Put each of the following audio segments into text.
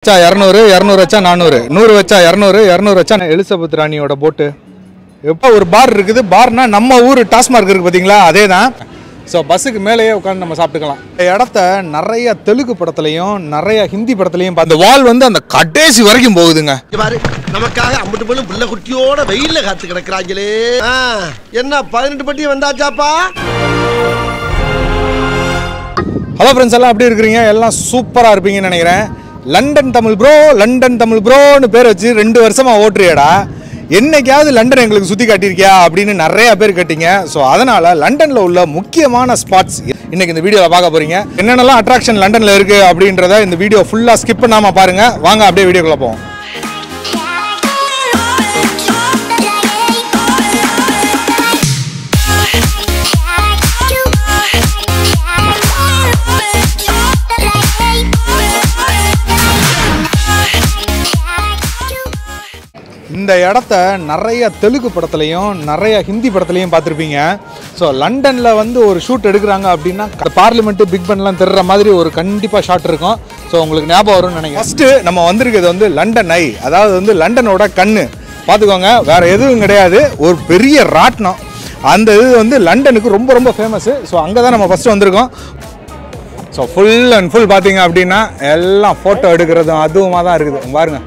வச்சா இரநூறு இரநூறு வச்சா நானூறு நூறு வச்சா இரநூறு இரநூறு வச்சா எலிசபெத் ராணியோட போட்டு எப்போ ஒரு பார் இருக்குது பார்னா நம்ம ஊர் டாஸ்மார்க் இருக்குது பார்த்தீங்களா அதே தான் ஸோ பஸ்ஸுக்கு மேலேயே உட்காந்து நம்ம சாப்பிட்டுக்கலாம் இந்த இடத்த நிறைய தெலுங்கு படத்துலையும் நிறைய ஹிந்தி படத்துலையும் அந்த வால் வந்து அந்த கடைசி வரைக்கும் போகுதுங்க இங்க பாரு நமக்காக அம்பட்டு போலும் புள்ள குட்டியோட வெயில்ல காத்து கிடக்குறாங்களே ஆ, என்ன பதினெட்டு பட்டி வந்தாச்சாப்பா ஹலோ ஃப்ரெண்ட்ஸ் எல்லாம் எப்படி இருக்கிறீங்க எல்லாம் சூப்பராக இருப்பீங்கன்னு நினைக்கிறேன் London Tamil bro London Tamil ப்ரோன்னு பேர் வச்சு ரெண்டு வருஷமாக ஓட்டுறியடா என்னைக்காவது லண்டன் எங்களுக்கு சுற்றி காட்டியிருக்கியா அப்படின்னு நிறைய பேர் கேட்டீங்க ஸோ அதனால் லண்டனில் உள்ள முக்கியமான ஸ்பாட்ஸ் இன்னைக்கு இந்த வீடியோவில் பார்க்க போகிறீங்க என்னென்னலாம் அட்ராக்ஷன் லண்டனில் இருக்குது அப்படின்றத இந்த வீடியோ ஃபுல்லாக ஸ்கிப் பண்ணாமல் பாருங்கள் வாங்க அப்படியே வீடியோக்குள்ளே போவோம் இந்த இடத்த நிறைய தெலுங்கு படத்துலையும் நிறைய ஹிந்தி படத்துலையும் பார்த்துருப்பீங்க ஸோ லண்டனில் வந்து ஒரு ஷூட் எடுக்கிறாங்க அப்படின்னா பார்லிமெண்ட்டு பிக் பண்ணலாம் தெரிற மாதிரி ஒரு கண்டிப்பாக ஷாட் இருக்கும் ஸோ உங்களுக்கு ஞாபகம் வரும்னு நினைக்கிறேன் ஃபஸ்ட்டு நம்ம வந்திருக்கிறது வந்து லண்டன் ஐ அதாவது வந்து லண்டனோட கண்ணு பார்த்துக்கோங்க வேற எதுவும் கிடையாது ஒரு பெரிய ராட்னம் அந்த இது வந்து லண்டனுக்கு ரொம்ப ரொம்ப ஃபேமஸ்ஸு ஸோ அங்கே தான் நம்ம ஃபஸ்ட்டு வந்திருக்கோம் ஸோ ஃபுல் அண்ட் ஃபுல் பார்த்தீங்க அப்படின்னா எல்லாம் ஃபோட்டோ எடுக்கிறதும் அதுவுமா தான் இருக்குது பாருங்க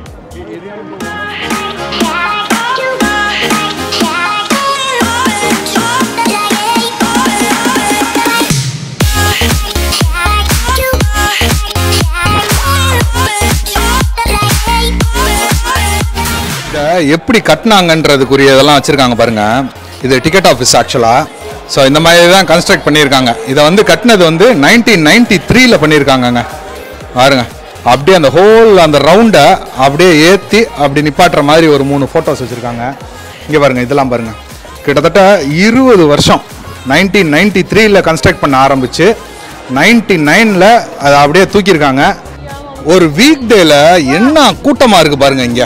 இதை எப்படி கட்டினாங்கன்றதுக்குரிய இதெல்லாம் வச்சுருக்காங்க பாருங்க இது டிக்கெட் ஆஃபீஸ் ஆக்சுவலாக ஸோ இந்த மாதிரி தான் கன்ஸ்ட்ரக்ட் பண்ணியிருக்காங்க இதை வந்து கட்டினது வந்து நைன்டீன் நைன்டி த்ரீல பண்ணியிருக்காங்கங்க பாருங்க அப்படியே அந்த ஹோல் அந்த ரவுண்டை அப்படியே ஏற்றி அப்படி நிப்பாட்டுற மாதிரி ஒரு மூணு ஃபோட்டோஸ் வச்சுருக்காங்க இங்கே பாருங்க இதெல்லாம் பாருங்க கிட்டத்தட்ட இருபது வருஷம் நைன்டீன் நைன்டி த்ரீல கன்ஸ்ட்ரக்ட் பண்ண ஆரம்பிச்சு நைன்டி நைனில் அதை அப்படியே தூக்கியிருக்காங்க ஒரு வீக் டேல என்ன கூட்டமாக இருக்குது பாருங்க இங்கே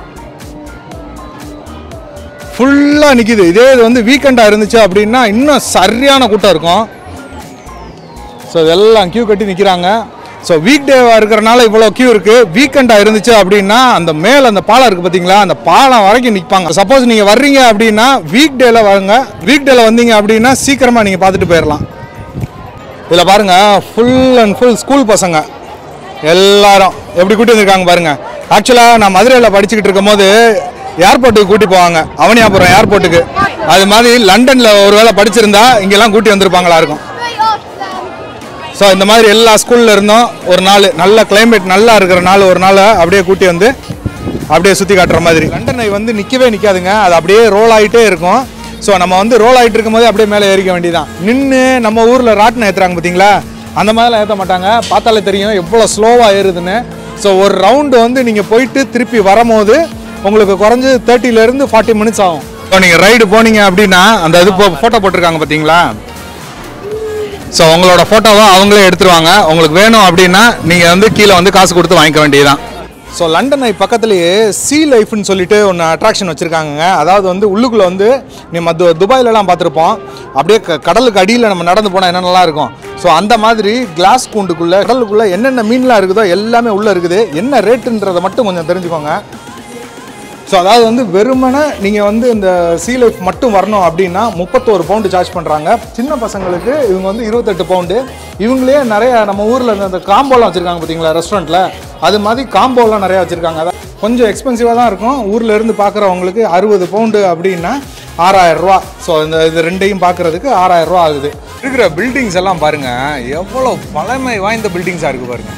ஃபுல்லாக நிற்கிது இதே இது வந்து வீக்கெண்டாக இருந்துச்சு அப்படின்னா இன்னும் சரியான கூட்டம் இருக்கும் ஸோ இதெல்லாம் கியூ கட்டி நிற்கிறாங்க ஸோ வீக் டேவாக இருக்கிறனால இவ்வளோ கியூ இருக்குது வீக்கெண்டாக இருந்துச்சு அப்படின்னா அந்த மேலே அந்த பாலம் இருக்குது பார்த்தீங்களா அந்த பாலம் வரைக்கும் நிற்பாங்க சப்போஸ் நீங்கள் வர்றீங்க அப்படின்னா வீக் டேல வாங்க வீக் டேல வந்தீங்க அப்படின்னா சீக்கிரமாக நீங்கள் பார்த்துட்டு போயிடலாம் இதில் பாருங்கள் ஃபுல் அண்ட் ஃபுல் ஸ்கூல் பசங்க எல்லாரும் எப்படி கூட்டி வந்திருக்காங்க பாருங்க ஆக்சுவலாக நான் மதுரையில் படிச்சுக்கிட்டு இருக்கும்போது ஏர்போர்ட்டுக்கு கூட்டி போவாங்க அவனியாபுரம் ஏர்போர்ட்டுக்கு அது மாதிரி லண்டனில் ஒரு வேளை படிச்சிருந்தா இங்கெல்லாம் கூட்டி வந்திருப்பாங்களா இருக்கும் ஸோ இந்த மாதிரி எல்லா ஸ்கூல்ல இருந்தும் ஒரு நாள் நல்ல கிளைமேட் நல்லா இருக்கிற நாள் ஒரு நாள் அப்படியே கூட்டி வந்து அப்படியே சுற்றி காட்டுற மாதிரி லண்டனை வந்து நிற்கவே நிற்காதுங்க அது அப்படியே ரோல் ஆகிட்டே இருக்கும் ஸோ நம்ம வந்து ரோல் ஆகிட்டு இருக்கும்போது அப்படியே மேலே ஏறிக்க வேண்டியதான் நின்று நம்ம ஊரில் ராட்டினம் ஏற்றுறாங்க பார்த்தீங்களா அந்த மாதிரிலாம் ஏற்ற மாட்டாங்க பார்த்தாலே தெரியும் எவ்வளோ ஸ்லோவாக ஏறுதுன்னு ஸோ ஒரு ரவுண்டு வந்து நீங்கள் போயிட்டு திருப்பி வரும்போது உங்களுக்கு குறைஞ்சு தேர்ட்டிலேருந்து ஃபார்ட்டி மினிட்ஸ் ஆகும் இப்போ நீங்கள் ரைடு போனீங்க அப்படின்னா அந்த இது ஃபோட்டோ போட்டிருக்காங்க பார்த்தீங்களா ஸோ உங்களோட ஃபோட்டோவை அவங்களே எடுத்துருவாங்க உங்களுக்கு வேணும் அப்படின்னா நீங்கள் வந்து கீழே வந்து காசு கொடுத்து வாங்கிக்க வேண்டியதுதான் ஸோ லண்டன் ஐ பக்கத்துலேயே சீ லைஃப்னு சொல்லிட்டு ஒன்று அட்ராக்ஷன் வச்சுருக்காங்க அதாவது வந்து உள்ளுக்குள்ளே வந்து நம்ம து துபாயிலலாம் பார்த்துருப்போம் அப்படியே க கடலுக்கு அடியில் நம்ம நடந்து போனால் என்னென்னலாம் இருக்கும் ஸோ அந்த மாதிரி கிளாஸ் கூண்டுக்குள்ளே கடலுக்குள்ளே என்னென்ன மீன்லாம் இருக்குதோ எல்லாமே உள்ளே இருக்குது என்ன ரேட்டுன்றதை மட்டும் கொஞ்சம் தெரிஞ்சுக்கோங்க ஸோ அதாவது வந்து வெறுமனே நீங்கள் வந்து இந்த சீ லைஃப் மட்டும் வரணும் அப்படின்னா முப்பத்தோரு பவுண்டு சார்ஜ் பண்ணுறாங்க சின்ன பசங்களுக்கு இவங்க வந்து இருபத்தெட்டு பவுண்டு இவங்களே நிறைய நம்ம ஊரில் இந்த காம்போலாம் வச்சுருக்காங்க பார்த்தீங்களா ரெஸ்டாரண்ட்டில் அது மாதிரி காம்போலாம் நிறையா வச்சுருக்காங்க அதான் கொஞ்சம் எக்ஸ்பென்சிவாக தான் இருக்கும் ஊரில் இருந்து பார்க்குறவங்களுக்கு அறுபது பவுண்டு அப்படின்னா ஆறாயிரம் ரூபா ஸோ இந்த இது ரெண்டையும் பார்க்குறதுக்கு ஆறாயிரம் ரூபா ஆகுது இருக்கிற பில்டிங்ஸ் எல்லாம் பாருங்கள் எவ்வளோ பழமை வாய்ந்த பில்டிங்ஸாக இருக்குது பாருங்கள்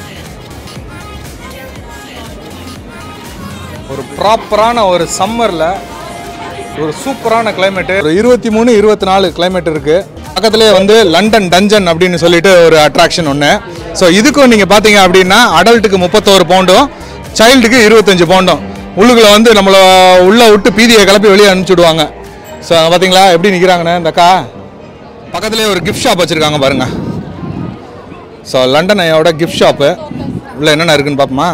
ஒரு ப்ராப்பரான ஒரு சம்மரில் ஒரு சூப்பரான கிளைமேட்டு ஒரு இருபத்தி மூணு இருபத்தி நாலு கிளைமேட் இருக்குது பக்கத்துலேயே வந்து லண்டன் டஞ்சன் அப்படின்னு சொல்லிட்டு ஒரு அட்ராக்ஷன் ஒன்று ஸோ இதுக்கும் நீங்கள் பார்த்தீங்க அப்படின்னா அடல்ட்டுக்கு முப்பத்தோரு பவுண்டும் சைல்டுக்கு இருபத்தஞ்சு பவுண்டும் உள்ளுக்குள்ள வந்து நம்மளை உள்ளே விட்டு பீதியை கிளப்பி வெளியே அனுப்பிச்சுடுவாங்க ஸோ பார்த்தீங்களா எப்படி நிற்கிறாங்கண்ணே இந்த அக்கா பக்கத்துலேயே ஒரு கிஃப்ட் ஷாப் வச்சுருக்காங்க பாருங்கள் ஸோ லண்டன் ஐயோட கிஃப்ட் ஷாப்பு உள்ள என்னென்ன இருக்குன்னு பார்ப்போமா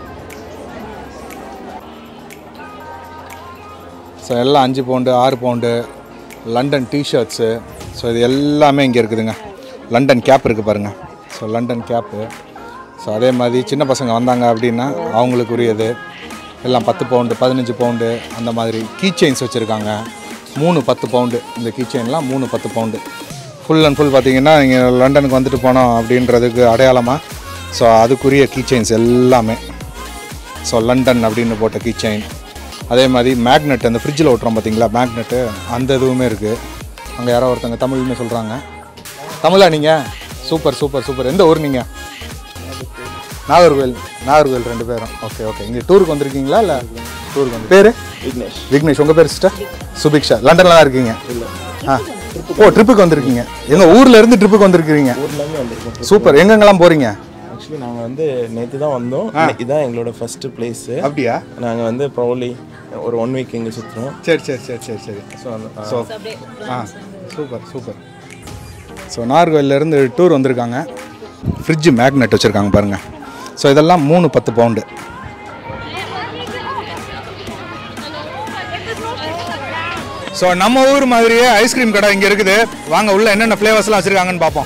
ஸோ எல்லாம் அஞ்சு பவுண்டு ஆறு பவுண்டு லண்டன் டிஷர்ட்ஸு ஸோ இது எல்லாமே இங்கே இருக்குதுங்க லண்டன் கேப் இருக்குது பாருங்கள் ஸோ லண்டன் கேப்பு ஸோ அதே மாதிரி சின்ன பசங்க வந்தாங்க அப்படின்னா அவங்களுக்கு உரியது எல்லாம் பத்து பவுண்டு பதினஞ்சு பவுண்டு அந்த மாதிரி கீ செயின்ஸ் வச்சுருக்காங்க மூணு பத்து பவுண்டு இந்த கீ செயின்லாம் மூணு பத்து பவுண்டு ஃபுல் அண்ட் ஃபுல் பார்த்தீங்கன்னா நீங்கள் லண்டனுக்கு வந்துட்டு போனோம் அப்படின்றதுக்கு அடையாளமாக ஸோ அதுக்குரிய கீ செயின்ஸ் எல்லாமே ஸோ லண்டன் அப்படின்னு போட்ட கீ செயின் அதே மாதிரி மேக்னெட் அந்த ஃப்ரிட்ஜில் ஓட்டுறோம் பார்த்தீங்களா மேக்னெட்டு அந்த இதுவுமே இருக்குது அங்கே யாரோ ஒருத்தங்க தமிழ்னு சொல்கிறாங்க தமிழா நீங்கள் சூப்பர் சூப்பர் சூப்பர் எந்த ஊர் நீங்கள் நாகர்கோவில் நாகர்கோவில் ரெண்டு பேரும் ஓகே ஓகே இங்கே டூருக்கு வந்திருக்கீங்களா இல்லை டூருக்கு வந்து பேர் விக்னேஷ் விக்னேஷ் உங்கள் பேர் சிஸ்டர் சுபிக்ஷா லண்டனில் தான் இருக்கீங்க ஆ ஓ ட்ரிப்புக்கு வந்திருக்கீங்க எங்கள் ஊரில் இருந்து ட்ரிப்புக்கு வந்திருக்கிறீங்க ஊர்லேருந்து வந்திருக்கோம் சூப்பர் எங்கெங்கெல்லாம் போகிறீங்க ஆக்சுவலி நாங்கள் வந்து நேற்று தான் வந்தோம் இதான் எங்களோட ஃபர்ஸ்ட் பிளேஸு அப்படியா நாங்கள் வந்து ப்ராப்ளி ஒரு ஒன் வீக் இங்கே சுற்றுறோம் சரி சரி சரி சரி சரி ஸோ அந்த ஸோ ஆ சூப்பர் சூப்பர் ஸோ நார்கோயிலேருந்து டூர் வந்திருக்காங்க ஃப்ரிட்ஜ் மேக்னெட் வச்சுருக்காங்க பாருங்கள் ஸோ இதெல்லாம் மூணு பத்து பவுண்டு ஸோ நம்ம ஊர் மாதிரியே ஐஸ்கிரீம் கடை இங்கே இருக்குது வாங்க உள்ள என்னென்ன ஃப்ளேவர்ஸ்லாம் வச்சுருக்காங்கன்னு பார்ப்போம்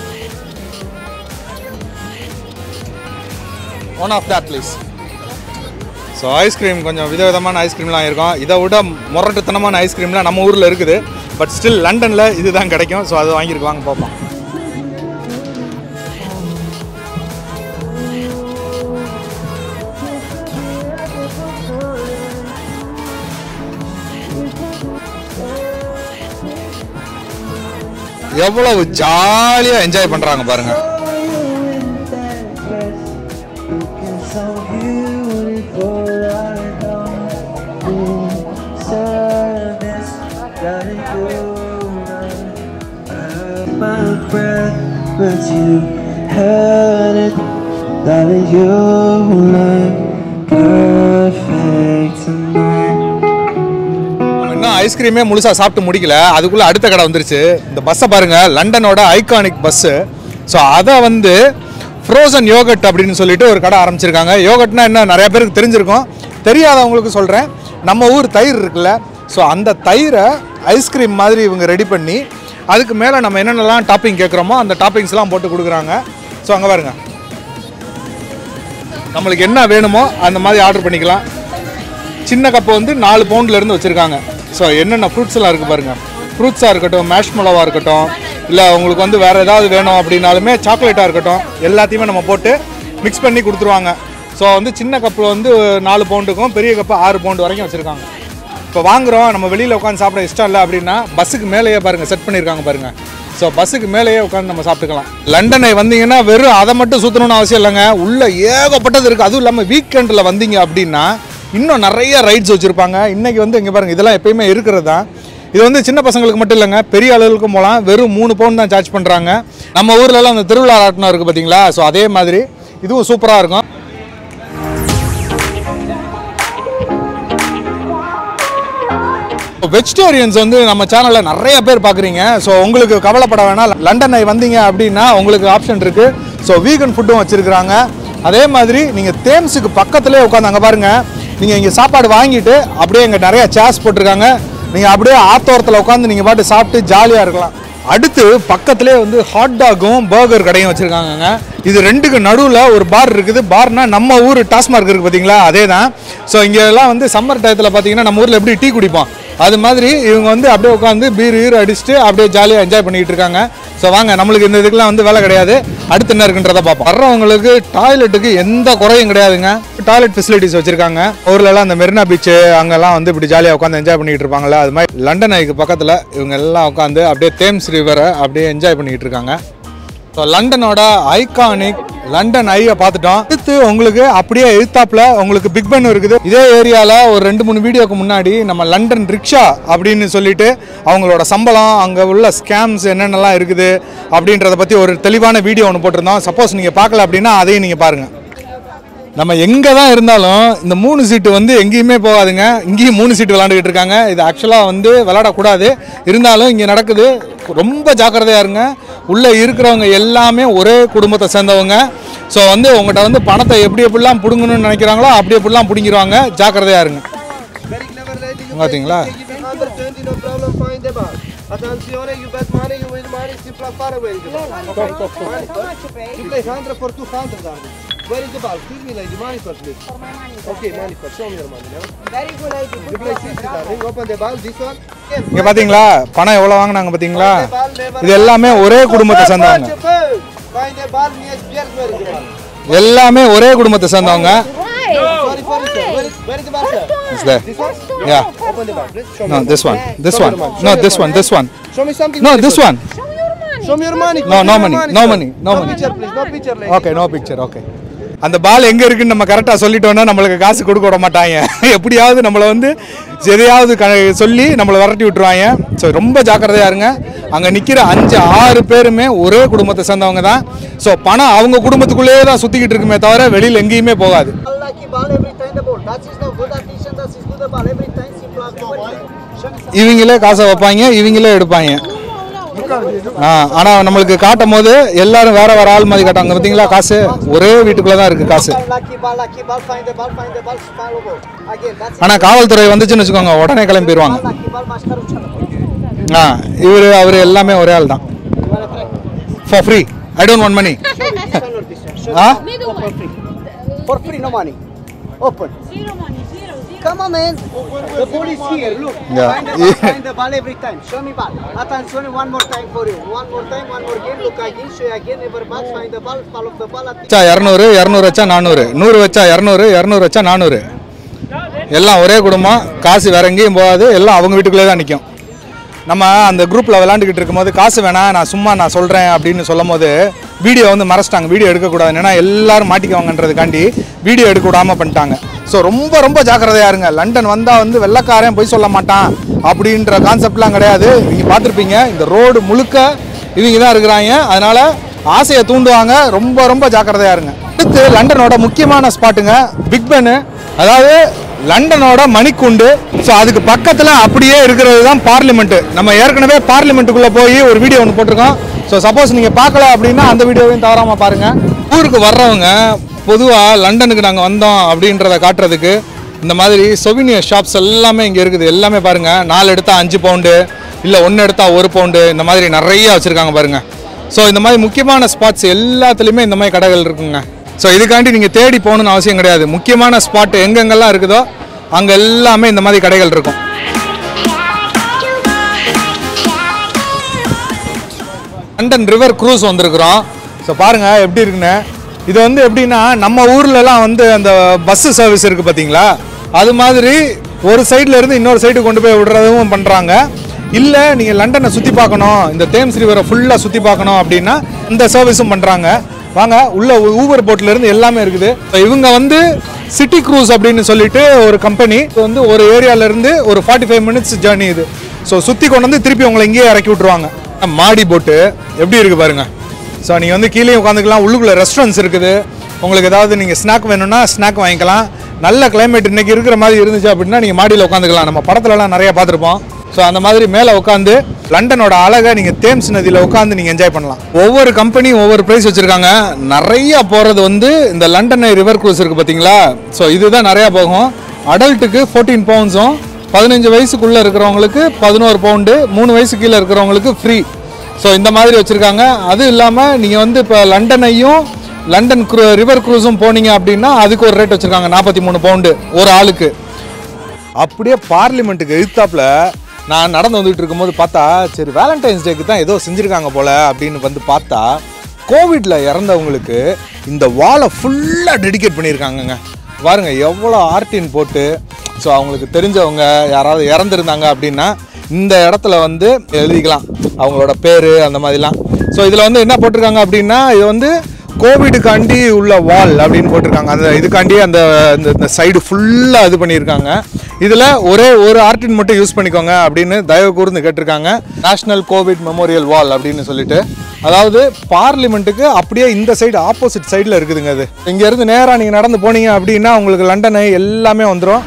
one of that please so ice cream கொஞ்சம் விதவிதமான ஐஸ்கிரீம்லாம் இருக்கும் இதை விட முரட்டுத்தனமான ஐஸ்கிரீம்லாம் நம்ம ஊரில் இருக்குது பட் ஸ்டில் லண்டனில் இதுதான் கிடைக்கும் ஸோ அதை வாங்கியிருக்கு வாங்க பார்ப்போம் எவ்வளவு ஜாலியாக என்ஜாய் பண்ணுறாங்க பாருங்க so beautiful, I know. Sadness, gotta go. My breath, but you had it. Darling, you look perfect tonight. நம்ம இன்னும் ஐஸ்கிரீமே முழுசாக சாப்பிட்டு முடிக்கல அதுக்குள்ளே அடுத்த கடை வந்துருச்சு இந்த பஸ்ஸை பாருங்கள் லண்டனோட ஐகானிக் பஸ்ஸு ஸோ அதை வந்து ஃப்ரோசன் யோகட் அப்படின்னு சொல்லிட்டு ஒரு கடை ஆரம்பிச்சிருக்காங்க யோகட்னா என்ன நிறைய பேருக்கு தெரிஞ்சிருக்கும் தெரியாதவங்களுக்கு சொல்கிறேன் நம்ம ஊர் தயிர் இருக்குல்ல ஸோ அந்த தயிரை ஐஸ்கிரீம் மாதிரி இவங்க ரெடி பண்ணி அதுக்கு மேலே நம்ம என்னென்னலாம் டாப்பிங் கேட்குறோமோ அந்த டாப்பிங்ஸ்லாம் போட்டு கொடுக்குறாங்க ஸோ அங்கே பாருங்க நம்மளுக்கு என்ன வேணுமோ அந்த மாதிரி ஆர்டர் பண்ணிக்கலாம் சின்ன கப்பு வந்து நாலு பவுண்ட்ல இருந்து வச்சுருக்காங்க ஸோ என்னென்ன ஃப்ரூட்ஸ் எல்லாம் இருக்குது பாருங்கள் ஃப்ரூட்ஸாக இருக்கட்டும் மேஷ்மலோவாக இருக்கட்டும் இல்லை உங்களுக்கு வந்து வேறு ஏதாவது வேணும் அப்படின்னாலுமே சாக்லேட்டாக இருக்கட்டும் எல்லாத்தையுமே நம்ம போட்டு மிக்ஸ் பண்ணி கொடுத்துருவாங்க ஸோ வந்து சின்ன கப்பில் வந்து நாலு பவுண்டுக்கும் பெரிய கப்பு ஆறு பவுண்டு வரைக்கும் வச்சுருக்காங்க இப்போ வாங்குறோம் நம்ம வெளியில் உட்காந்து சாப்பிட இஷ்டம் இல்லை அப்படின்னா பஸ்ஸுக்கு மேலேயே பாருங்கள் செட் பண்ணியிருக்காங்க பாருங்கள் ஸோ பஸ்ஸுக்கு மேலேயே உட்காந்து நம்ம சாப்பிட்டுக்கலாம் லண்டனை வந்தீங்கன்னா வெறும் அதை மட்டும் சுற்றணும்னு அவசியம் இல்லைங்க உள்ள ஏகப்பட்டது இருக்குது அதுவும் இல்லாமல் வீக்கெண்டில் வந்தீங்க அப்படின்னா இன்னும் நிறைய ரைட்ஸ் வச்சுருப்பாங்க இன்றைக்கி வந்து இங்கே பாருங்கள் இதெல்லாம் எப்பயுமே இருக்கிறது தான் இது வந்து சின்ன பசங்களுக்கு மட்டும் இல்லைங்க பெரிய அளவுக்கும் போகலாம் வெறும் மூணு பவுன் தான் சார்ஜ் பண்ணுறாங்க நம்ம ஊர்லலாம் அந்த திருவிழா ஆட்டணம் இருக்குது பார்த்தீங்களா ஸோ அதே மாதிரி இதுவும் சூப்பராக இருக்கும் வெஜிடேரியன்ஸ் வந்து நம்ம சேனலில் நிறைய பேர் பார்க்குறீங்க ஸோ உங்களுக்கு கவலைப்பட வேணாம் லண்டனை வந்தீங்க அப்படின்னா உங்களுக்கு ஆப்ஷன் இருக்குது ஸோ வீகன் ஃபுட்டும் வச்சுருக்குறாங்க அதே மாதிரி நீங்கள் தேம்ஸுக்கு பக்கத்துலேயே உட்காந்து அங்கே பாருங்கள் நீங்கள் இங்கே சாப்பாடு வாங்கிட்டு அப்படியே இங்கே நிறைய சேர்ஸ் போட்டிருக்காங்க நீங்கள் அப்படியே ஆத்தோரத்தில் உட்காந்து நீங்கள் பாட்டு சாப்பிட்டு ஜாலியாக இருக்கலாம் அடுத்து பக்கத்துலேயே வந்து ஹாட் டாகும் பர்கர் கடையும் வச்சுருக்காங்கங்க இது ரெண்டுக்கு நடுவில் ஒரு பார் இருக்குது பார்னா நம்ம ஊர் டாஸ்மார்க் இருக்குது பார்த்தீங்களா அதே தான் ஸோ இங்கே எல்லாம் வந்து சம்மர் டயத்தில் பார்த்தீங்கன்னா நம்ம ஊரில் எப்படி டீ குடிப்போம் அது மாதிரி இவங்க வந்து அப்படியே உட்காந்து பீர் ஈர் அடிச்சுட்டு அப்படியே ஜாலியாக என்ஜாய் பண்ணிட்டு இருக்காங்க ஸோ வாங்க நம்மளுக்கு இந்த இதுக்கெல்லாம் வந்து வேலை கிடையாது அடுத்து என்ன இருக்குன்றத பார்ப்போம் வர்றவங்களுக்கு டாய்லெட்டுக்கு எந்த குறையும் கிடையாதுங்க டாய்லெட் ஃபெசிலிட்டிஸ் வச்சிருக்காங்க ஊர்லலாம் அந்த மெரினா பீச் அங்கெல்லாம் வந்து இப்படி ஜாலியாக உட்காந்து என்ஜாய் பண்ணிட்டு இருப்பாங்கல்ல அது மாதிரி லண்டன் ஐக்கு பக்கத்தில் இவங்க எல்லாம் உட்காந்து அப்படியே தேம்ஸ் ரிவரை அப்படியே என்ஜாய் பண்ணிட்டு இருக்காங்க ஸோ லண்டனோட ஐகானிக் லண்டன் ஐயை பார்த்துட்டோம் அடுத்து உங்களுக்கு அப்படியே எழுத்தாப்புல உங்களுக்கு பிக் பென் இருக்குது இதே ஏரியாவில் ஒரு ரெண்டு மூணு வீடியோக்கு முன்னாடி நம்ம லண்டன் ரிக்ஷா அப்படின்னு சொல்லிட்டு அவங்களோட சம்பளம் அங்கே உள்ள ஸ்கேம்ஸ் என்னென்னலாம் இருக்குது அப்படின்றத பற்றி ஒரு தெளிவான வீடியோ ஒன்று போட்டிருந்தோம் சப்போஸ் நீங்கள் பார்க்கல அப்படின்னா அதையும் நீங்கள் பாருங்கள் நம்ம எங்கே தான் இருந்தாலும் இந்த மூணு சீட்டு வந்து எங்கேயுமே போகாதுங்க இங்கேயும் மூணு சீட்டு விளாண்டுக்கிட்டு இருக்காங்க இது ஆக்சுவலாக வந்து விளாடக்கூடாது இருந்தாலும் இங்கே நடக்குது ரொம்ப ஜாக்கிரதையாக இருங்க உள்ளே இருக்கிறவங்க எல்லாமே ஒரே குடும்பத்தை சேர்ந்தவங்க ஸோ வந்து உங்கள்கிட்ட வந்து பணத்தை எப்படி எப்படிலாம் பிடுங்கணும்னு நினைக்கிறாங்களோ அப்படி எப்படிலாம் பிடுங்கிடுவாங்க ஜாக்கிரதையாக இருங்க Very clever lady. You பார்த்தீங்களா can give it 120, no problem, find them out. Attenzione, you bet money, you win money, si far away. Okay? Money. You play 100 for 200, darling. Where is the ball? Excuse me, lady. Money first, please. Okay, money first. Show me your money now. Very good idea. Look like this, darling. Open the ball. This one. இங்க பாத்தீங்களா பணம் எவ்வளவு வாங்கினாங்க பாத்தீங்களா இது எல்லாமே ஒரே குடும்பத்தை சேர்ந்தவங்க Find the ball near Pierce. Where is the ball? எல்லாமே ஒரே குடும்பத்தை சேர்ந்தவங்க Right. Sorry, sorry, sir. Where is, where is the ball, sir? Is there? This one? Yeah. Open the ball, please. Show No, me. this one. This one. No, this one. This one. Show me something. No, this beautiful. one. Show your money. Show me your money. No, no Show me money. your No sir. money. No money. picture, please. No picture, lady. Okay no picture okay அந்த பால் எங்க இருக்குன்னு நம்ம கரெக்டா சொல்லிட்டோம்னா நம்மளுக்கு காசு கொடுக்க விட மாட்டாங்க எப்படியாவது நம்மளை வந்து எதையாவது க சொல்லி நம்மளை விரட்டி விட்டுருவாங்க ஸோ ரொம்ப ஜாக்கிரதையா இருங்க அங்க நிக்கிற அஞ்சு ஆறு பேருமே ஒரே குடும்பத்தை சேர்ந்தவங்க தான் ஸோ பணம் அவங்க குடும்பத்துக்குள்ளேயே தான் சுத்திக்கிட்டு இருக்குமே தவிர வெளியில எங்கேயுமே போகாது Lucky ball every time the ball. That is the good addition. That is good the ball every time. Simple as nobody. Show me. இவங்களே காசை வைப்பாங்க இவங்களே எடுப்பாங்க ஆ ஆனால் நம்மளுக்கு காட்டும் போது எல்லாரும் வேற வேற ஆள் மாதிரி காட்டாங்க பார்த்தீங்களா காசு ஒரே வீட்டுக்குள்ளே தான் இருக்கு காசு Lucky ball, lucky ball. Find the ball, find the ball. Follow ball. Again, that's ஆனால் காவல்துறை வந்துச்சுன்னு வச்சுக்கோங்க உடனே கிளம்பிடுவாங்க lucky ball. Master uchala. ஆ இவர் அவர் எல்லாமே ஒரே ஆள் தான் You wanna try? For free I don't want money This one or this one? Show ah for free. For free, no money. Open. Zero money, zero, zero. Come on, man. The ball is here. Look. Yeah. Find the ball. Find the ball every time. Show me ball. Attention, one more time for you. One more time, one more game. Look again. Show again. Never back. Find the ball. Follow the ball. At வச்சா இரநூறு இரநூறு வச்சா நானூறு நூறு வச்சா இரநூறு இரநூறு வச்சா நானூறு எல்லாம் ஒரே குடும்பம் காசு வேற எங்கேயும் போகாது எல்லாம் அவங்க வீட்டுக்குள்ளே தான் நிற்கும் நம்ம அந்த குரூப்பில் விளாண்டுக்கிட்டு இருக்கும்போது காசு வேணாம் நான் சும்மா நான் சொல்கிறேன் அப்படின்னு சொல்லும் போது வீடியோ வந்து மறைச்சிட்டாங்க வீடியோ எடுக்கக்கூடாது ஏன்னா எல்லாரும் மாட்டிக்குவாங்கன்றதுக்காண்டி வீடியோ எடுக்க விடாமல் பண்ணிட்டாங்க ஸோ ரொம்ப ரொம்ப ஜாக்கிரதையா இருங்க லண்டன் வந்தால் வந்து வெள்ளைக்காரன் போய் சொல்ல மாட்டான் அப்படின்ற கான்செப்ட்லாம் கிடையாது நீங்கள் பார்த்துருப்பீங்க இந்த ரோடு முழுக்க இவங்க தான் இருக்கிறாங்க அதனால ஆசையை தூண்டுவாங்க ரொம்ப ரொம்ப ஜாக்கிரதையா இருங்க அடுத்து லண்டனோட முக்கியமான ஸ்பாட்டுங்க பிக் பென்னு அதாவது லண்டனோட மணிக்குண்டு ஸோ அதுக்கு பக்கத்தில் அப்படியே இருக்கிறது தான் பார்லிமெண்ட்டு நம்ம ஏற்கனவே பார்லிமெண்ட்டுக்குள்ளே போய் ஒரு வீடியோ ஒன்று போட்டிருக்கோம் ஸோ சப்போஸ் நீங்கள் பார்க்கல அப்படின்னா அந்த வீடியோவையும் தவறாமல் பாருங்கள் ஊருக்கு வர்றவங்க பொதுவாக லண்டனுக்கு நாங்கள் வந்தோம் அப்படின்றத காட்டுறதுக்கு இந்த மாதிரி சொவினியர் ஷாப்ஸ் எல்லாமே இங்கே இருக்குது எல்லாமே பாருங்கள் நாலு எடுத்தா அஞ்சு பவுண்டு இல்லை ஒன்று எடுத்தா ஒரு பவுண்டு இந்த மாதிரி நிறைய வச்சுருக்காங்க பாருங்கள் ஸோ இந்த மாதிரி முக்கியமான ஸ்பாட்ஸ் எல்லாத்துலேயுமே இந்த மாதிரி கடைகள் இருக்குங்க ஸோ இதுக்காண்டி நீங்கள் தேடி போகணுன்னு அவசியம் கிடையாது முக்கியமான ஸ்பாட் எங்கெங்கெல்லாம் இருக்குதோ அங்கே எல்லாமே இந்த மாதிரி கடைகள் இருக்கும் லண்டன் ரிவர் க்ரூஸ் வந்திருக்கிறோம் ஸோ பாருங்கள் எப்படி இருக்குன்னு இது வந்து எப்படின்னா நம்ம ஊர்லலாம் வந்து அந்த பஸ்ஸு சர்வீஸ் இருக்குது பார்த்தீங்களா அது மாதிரி ஒரு சைடுல இருந்து இன்னொரு சைடு கொண்டு போய் விடுறதும் பண்ணுறாங்க இல்லை நீங்கள் லண்டனை சுற்றி பார்க்கணும் இந்த தேம்ஸ் ரிவரை ஃபுல்லாக சுற்றி பார்க்கணும் அப்படின்னா இந்த சர்வீஸும் பண்ணுறாங்க வாங்க உள்ள ஊபர் போட்ல இருந்து எல்லாமே இருக்குது So, இவங்க வந்து சிட்டி க்ரூஸ் அப்படின்னு சொல்லிட்டு ஒரு கம்பெனி இது வந்து ஒரு ஏரியால இருந்து ஒரு ஃபார்ட்டி ஃபைவ் மினிட்ஸ் ஜேர்னி இது ஸோ சுற்றி கொண்டு வந்து திருப்பி உங்களை இங்கேயே இறக்கி விட்ருவாங்க மாடி போட்டு எப்படி இருக்கு பாருங்க ஸோ நீங்கள் வந்து கீழே உட்காந்துக்கலாம் உள்ளுக்குள்ள ரெஸ்டாரண்ட்ஸ் இருக்குது உங்களுக்கு ஏதாவது நீங்கள் ஸ்நாக் வேணும்னா ஸ்நாக் வாங்கிக்கலாம் நல்ல கிளைமேட் இன்னைக்கு இருக்கிற மாதிரி இருந்துச்சு அப்படின்னா நீங்கள் மாடியில் உட்காந்துக்கலாம் நம்ம படத்துலலாம் நிறைய பார்த்துருப்போம் ஸோ அந்த மாதிரி மேலே உட்காந்து லண்டனோட அழகை நீங்கள் தேம்ஸ் நதியில் உட்காந்து நீங்கள் என்ஜாய் பண்ணலாம் ஒவ்வொரு கம்பெனியும் ஒவ்வொரு ப்ரைஸ் வச்சுருக்காங்க நிறைய போகிறது வந்து இந்த லண்டன் ரிவர் க்ரூஸ் இருக்குது பார்த்தீங்களா ஸோ இதுதான் நிறையா போகும் அடல்ட்டுக்கு ஃபோர்டீன் பவுண்ட்ஸும் பதினஞ்சு வயசுக்குள்ளே இருக்கிறவங்களுக்கு பதினோரு பவுண்டு மூணு வயசு கீழே இருக்கிறவங்களுக்கு ஃப்ரீ ஸோ இந்த மாதிரி வச்சுருக்காங்க அது இல்லாமல் நீங்கள் வந்து இப்போ லண்டனையும் லண்டன் க்ரூ ரிவர் க்ரூஸும் போனீங்க அப்படின்னா அதுக்கு ஒரு ரேட் வச்சுருக்காங்க நாற்பத்தி மூணு பவுண்டு ஒரு ஆளுக்கு அப்படியே பார்லிமெண்ட்டுக்கு எதிர்த்தாப்புல நான் நடந்து வந்துட்டு இருக்கும்போது பார்த்தா சரி வேலண்டைன்ஸ் டேக்கு தான் ஏதோ செஞ்சுருக்காங்க போல அப்படின்னு வந்து பார்த்தா கோவிட்ல இறந்தவங்களுக்கு இந்த வாலை ஃபுல்லாக டெடிகேட் பண்ணியிருக்காங்கங்க பாருங்க எவ்வளோ ஆர்டின் போட்டு ஸோ அவங்களுக்கு தெரிஞ்சவங்க யாராவது இறந்துருந்தாங்க அப்படின்னா இந்த இடத்துல வந்து எழுதிக்கலாம் அவங்களோட பேர் அந்த மாதிரிலாம் ஸோ இதில் வந்து என்ன போட்டிருக்காங்க அப்படின்னா இது வந்து கோவிடுக்காண்டி உள்ள வால் அப்படின்னு போட்டிருக்காங்க அந்த இதுக்காண்டி அந்த இந்த- இந்த சைடு ஃபுல்லாக இது பண்ணியிருக்காங்க இதில் ஒரே ஒரு ஆர்டின் மட்டும் யூஸ் பண்ணிக்கோங்க அப்படின்னு தயவு கூர்ந்து கேட்டிருக்காங்க நேஷனல் கோவிட் மெமோரியல் வால் அப்படின்னு சொல்லிட்டு அதாவது பார்லிமெண்ட்டுக்கு அப்படியே இந்த சைடு ஆப்போசிட் சைடில் இருக்குதுங்க அது இங்கேருந்து நேராக நீங்கள் நடந்து போனீங்க அப்படின்னா உங்களுக்கு லண்டனு எல்லாமே வந்துடும்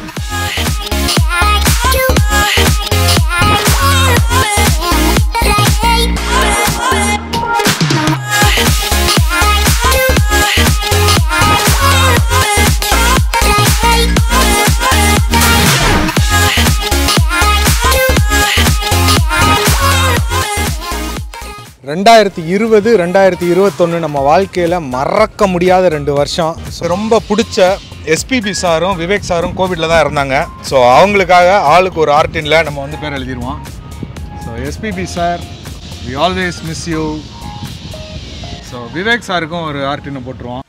ரெண்டாயிரத்தி இருபது ரெண்டாயிரத்தி இருபத்தொன்று நம்ம வாழ்க்கையில் மறக்க முடியாத ரெண்டு வருஷம் So, ரொம்ப பிடிச்ச எஸ்பிபி சாரும் விவேக் சாரும் கோவிடில் தான் இருந்தாங்க ஸோ அவங்களுக்காக ஆளுக்கு ஒரு ஆர்டினில் நம்ம வந்து பேர் எழுதிடுவோம் so SPB sir we always miss you so Vivek சாருக்கும் ஒரு ஆர்டினை போட்டுருவோம்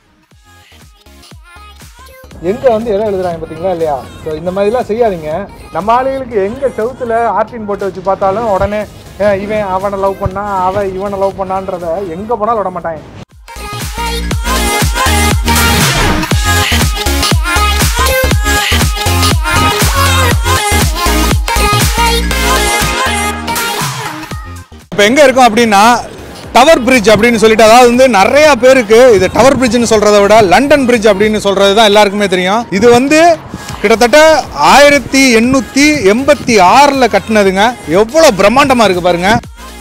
எங்கே வந்து எதை எழுதுறாங்க பார்த்தீங்களா இல்லையா ஸோ இந்த மாதிரிலாம் செய்யாதீங்க நம்ம ஆளுகளுக்கு எங்கே செவுத்துல ஆர்டின் போட்டு வச்சு பார்த்தாலும் உடனே "ஏன் இவன் அவனை லவ் பண்ணா அவன் இவனை லவ் பண்ணான்றத எங்கே போனாலும் விட மாட்டாங்க இப்போ எங்கே இருக்கோம் அப்படின்னா டவர் பிரிட்ஜ் அப்படின்னு சொல்லிட்டு அதாவது வந்து நிறைய பேருக்கு இது டவர் பிரிட்ஜ்னு சொல்கிறத விட லண்டன் பிரிட்ஜ் அப்படின்னு சொல்கிறது தான் எல்லாருக்குமே தெரியும் இது வந்து கிட்டத்தட்ட ஆயிரத்தி எண்ணூற்றி எண்பத்தி ஆறில் கட்டினதுங்க எவ்வளோ பிரம்மாண்டமாக இருக்குது பாருங்க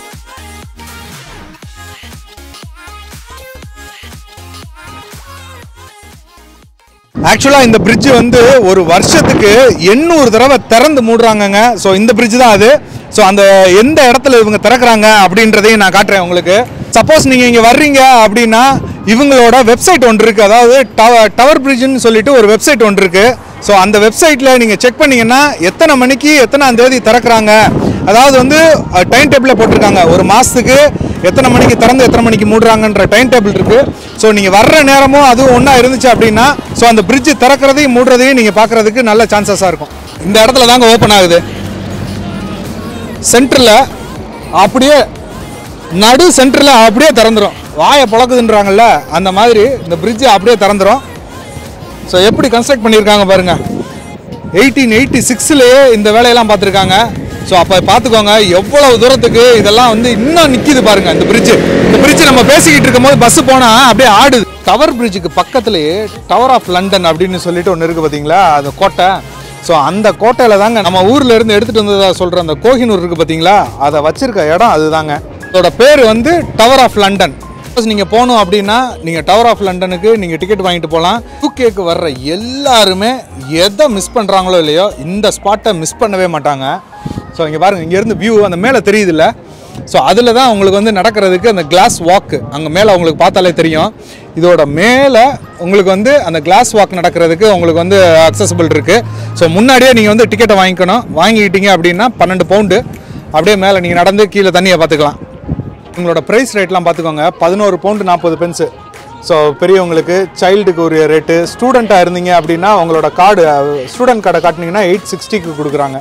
ஆக்சுவலாக இந்த பிரிட்ஜ் வந்து ஒரு வருஷத்துக்கு எண்ணூறு தடவை திறந்து மூடுறாங்கங்க ஸோ இந்த பிரிட்ஜ் தான் அது ஸோ அந்த எந்த இடத்துல இவங்க திறக்கிறாங்க அப்படின்றதையும் நான் காட்டுறேன் உங்களுக்கு சப்போஸ் நீங்கள் இங்கே வர்றீங்க அப்படின்னா இவங்களோட வெப்சைட் ஒன்று இருக்குது அதாவது டவர் டவர் பிரிட்ஜ்னு சொல்லிட்டு ஒரு வெப்சைட் ஒன்று இருக்குது ஸோ அந்த வெப்சைட்டில் நீங்கள் செக் பண்ணீங்கன்னா எத்தனை மணிக்கு எத்தனாம் தேதி திறக்கிறாங்க அதாவது வந்து டைம் டேபிளில் போட்டிருக்காங்க ஒரு மாதத்துக்கு எத்தனை மணிக்கு திறந்து எத்தனை மணிக்கு மூடுறாங்கன்ற டைம் டேபிள் இருக்குது ஸோ நீங்கள் வர்ற நேரமும் அதுவும் ஒன்றா இருந்துச்சு அப்படின்னா ஸோ அந்த பிரிட்ஜ் திறக்கிறதையும் மூடுறதையும் நீங்கள் பார்க்குறதுக்கு நல்ல சான்சஸாக இருக்கும் இந்த இடத்துல தாங்க ஓப்பன் ஆகுது சென்டரில் அப்படியே நடு சென்டரில் அப்படியே திறந்துரும் வாயை பழக்குதுன்றாங்கல்ல அந்த மாதிரி இந்த பிரிட்ஜ் அப்படியே திறந்துரும் ஸோ எப்படி கன்ஸ்ட்ரக்ட் பண்ணியிருக்காங்க பாருங்க எயிட்டீன் எயிட்டி சிக்ஸ்லேயே இந்த வேலையெல்லாம் பார்த்துருக்காங்க ஸோ அப்போ பார்த்துக்கோங்க எவ்வளவு தூரத்துக்கு இதெல்லாம் வந்து இன்னும் நிற்கிது பாருங்க இந்த பிரிட்ஜ் இந்த பிரிட்ஜ் நம்ம பேசிக்கிட்டு இருக்கும்போது பஸ் போனால் அப்படியே ஆடுது டவர் பிரிட்ஜுக்கு பக்கத்துலேயே டவர் ஆஃப் லண்டன் அப்படின்னு சொல்லிட்டு ஒன்று இருக்குது பார்த்தீங்களா அது கோட்டை ஸோ அந்த கோட்டையில் தாங்க நம்ம ஊர்ல இருந்து எடுத்துகிட்டு வந்ததா சொல்கிற அந்த கோஹினூர் இருக்குது பார்த்தீங்களா அதை வச்சிருக்க இடம் அதுதாங்க அதோட பேர் வந்து டவர் ஆஃப் லண்டன் சப்போஸ் நீங்கள் போகணும் அப்படின்னா நீங்கள் டவர் ஆஃப் லண்டனுக்கு நீங்கள் டிக்கெட் வாங்கிட்டு போகலாம் யூகேக்கு வர்ற எல்லாருமே எதை மிஸ் பண்ணுறாங்களோ இல்லையோ இந்த ஸ்பாட்டை மிஸ் பண்ணவே மாட்டாங்க ஸோ இங்கே பாருங்கள் இங்கேருந்து வியூ அந்த மேலே தெரியுதுல்ல ஸோ அதில் தான் உங்களுக்கு வந்து நடக்கிறதுக்கு அந்த கிளாஸ் வாக்கு அங்கே மேலே உங்களுக்கு பார்த்தாலே தெரியும் இதோட மேலே உங்களுக்கு வந்து அந்த கிளாஸ் வாக் நடக்கிறதுக்கு உங்களுக்கு வந்து அக்சசபிள் இருக்குது ஸோ முன்னாடியே நீங்கள் வந்து டிக்கெட்டை வாங்கிக்கணும் வாங்கிக்கிட்டீங்க அப்படின்னா பன்னெண்டு பவுண்டு அப்படியே மேலே நீங்கள் நடந்து கீழே தண்ணியை பார்த்துக்கலாம் உங்களோட ப்ரைஸ் ரேட்லாம் பார்த்துக்கோங்க பதினோரு பவுண்டு நாற்பது பென்ஸு ஸோ பெரியவங்களுக்கு சைல்டுக்கு ஒரு ரேட்டு ஸ்டூடெண்ட்டாக இருந்தீங்க அப்படின்னா உங்களோட கார்டு ஸ்டூடெண்ட் கார்டை காட்டினீங்கன்னா எயிட் சிக்ஸ்டிக்கு கொடுக்குறாங்க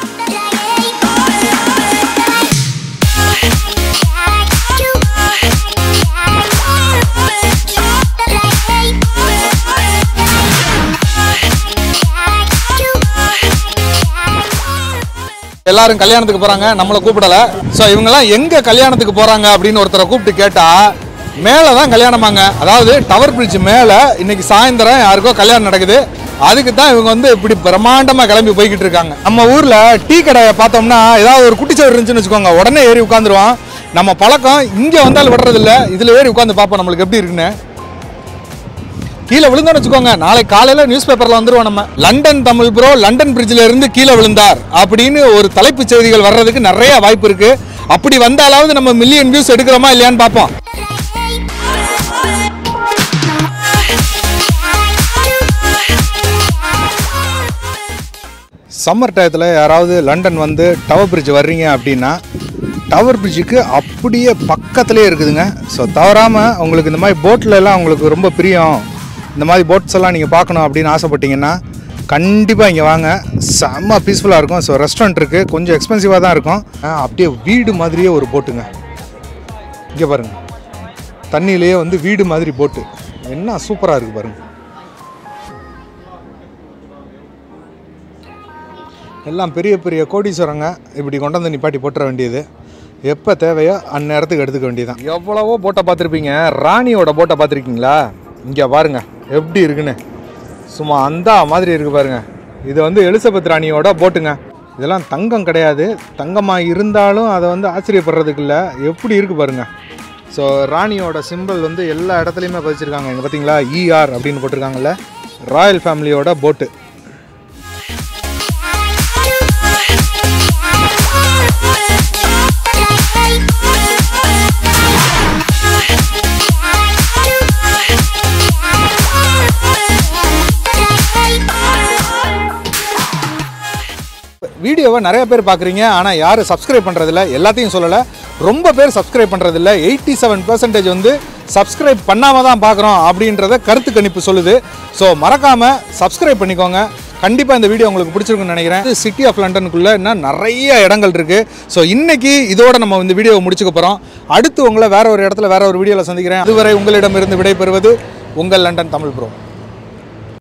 எல்லாரும் கல்யாணத்துக்கு போகிறாங்க நம்மளை கூப்பிடல ஸோ இவங்கெல்லாம் எங்கே கல்யாணத்துக்கு போகிறாங்க அப்படின்னு ஒருத்தரை கூப்பிட்டு கேட்டால் மேலே தான் கல்யாணமாங்க அதாவது டவர் பிரிட்ஜ் மேலே இன்னைக்கு சாயந்தரம் யாருக்கோ கல்யாணம் நடக்குது அதுக்கு தான் இவங்க வந்து இப்படி பிரம்மாண்டமாக கிளம்பி போய்கிட்டு இருக்காங்க நம்ம ஊரில் டீ கடையை பார்த்தோம்னா ஏதாவது ஒரு குட்டிச்சவர் இருந்துச்சுன்னு வச்சுக்கோங்க உடனே ஏறி உட்காந்துருவான் நம்ம பழக்கம் இங்கே வந்தாலும் விடுறதில்ல இதில் ஏறி உட்காந்து பார்ப்போம் நம்மளுக்கு எப்படி இருக்குன்னு கீழே விழுந்தோம்னு வச்சுக்கோங்க நாளை காலையில நியூஸ் பேப்பர்ல வந்துருவோம் நம்ம லண்டன் தமிழ் ப்ரோ லண்டன் பிரிட்ஜ்ல இருந்து கீழே விழுந்தார் அப்படின்னு ஒரு தலைப்புச் செய்திகள் வர்றதுக்கு நிறைய வாய்ப்பு இருக்கு அப்படி வந்தாலாவது நம்ம மில்லியன் வியூஸ் எடுக்கிறோமா இல்லையான்னு பார்ப்போம் சம்மர் டயத்தில் யாராவது லண்டன் வந்து டவர் பிரிட்ஜ் வர்றீங்க அப்படின்னா டவர் பிரிட்ஜுக்கு அப்படியே பக்கத்துலேயே இருக்குதுங்க ஸோ தவறாமல் உங்களுக்கு இந்த மாதிரி போட்டில் எல்லாம் உங்களுக்கு ரொம்ப பிரியம் இந்த மாதிரி போட்ஸ் எல்லாம் நீங்கள் பார்க்கணும் அப்படின்னு ஆசைப்பட்டீங்கன்னா கண்டிப்பாக இங்கே வாங்க செம்ம பீஸ்ஃபுல்லாக இருக்கும் ஸோ ரெஸ்டாரண்ட் இருக்குது கொஞ்சம் எக்ஸ்பென்சிவாக தான் இருக்கும் ஆ, அப்படியே வீடு மாதிரியே ஒரு போட்டுங்க இங்கே பாருங்க தண்ணியிலேயே வந்து வீடு மாதிரி போட்டு என்ன சூப்பராக இருக்குது பாருங்க எல்லாம் பெரிய பெரிய கோடீஸ்வரங்க இப்படி கொண்டு வந்து நிப்பாட்டி போட்டுற வேண்டியது எப்போ தேவையோ அந்நேரத்துக்கு எடுத்துக்க வேண்டியதுதான் எவ்வளவோ போட்டை பார்த்துருப்பீங்க ராணியோட போட்டை பார்த்துருக்கீங்களா இங்கே பாருங்க எப்படி இருக்குன்னு சும்மா அந்த மாதிரி இருக்கு பாருங்க இது வந்து எலிசபெத் ராணியோட போட்டுங்க இதெல்லாம் தங்கம் கிடையாது தங்கமாக இருந்தாலும் அதை வந்து ஆச்சரியப்படுறதுக்கு இல்லை எப்படி இருக்கு பாருங்க ஸோ ராணியோட சிம்பிள் வந்து எல்லா இடத்துலையுமே பதிச்சிருக்காங்க இங்கே பார்த்தீங்களா இஆர் அப்படின்னு போட்டிருக்காங்கல்ல ராயல் ஃபேமிலியோட போட்டு வீடியோவை நிறைய பேர் பார்க்குறீங்க ஆனால் யாரும் சப்ஸ்கிரைப் பண்ணுறதில்ல எல்லாத்தையும் சொல்லலை ரொம்ப பேர் சப்ஸ்கிரைப் பண்ணுறதில்ல எயிட்டி செவன் பர்சன்டேஜ் வந்து சப்ஸ்கிரைப் பண்ணாமல் தான் பார்க்குறோம் அப்படின்றத கருத்து கணிப்பு சொல்லுது ஸோ மறக்காமல் சப்ஸ்கிரைப் பண்ணிக்கோங்க கண்டிப்பாக இந்த வீடியோ உங்களுக்கு பிடிச்சிருக்குன்னு நினைக்கிறேன் சிட்டி ஆஃப் லண்டனுக்குள்ளே இன்னும் நிறைய இடங்கள் இருக்குது ஸோ இன்னைக்கு இதோட நம்ம இந்த வீடியோவை முடிச்சுக்க போகிறோம் அடுத்து உங்களை வேற ஒரு இடத்துல வேற ஒரு வீடியோவில் சந்திக்கிறேன் அதுவரை உங்களிடமிருந்து விடைபெறுவது உங்கள் லண்டன் தமிழ் ப்ரோ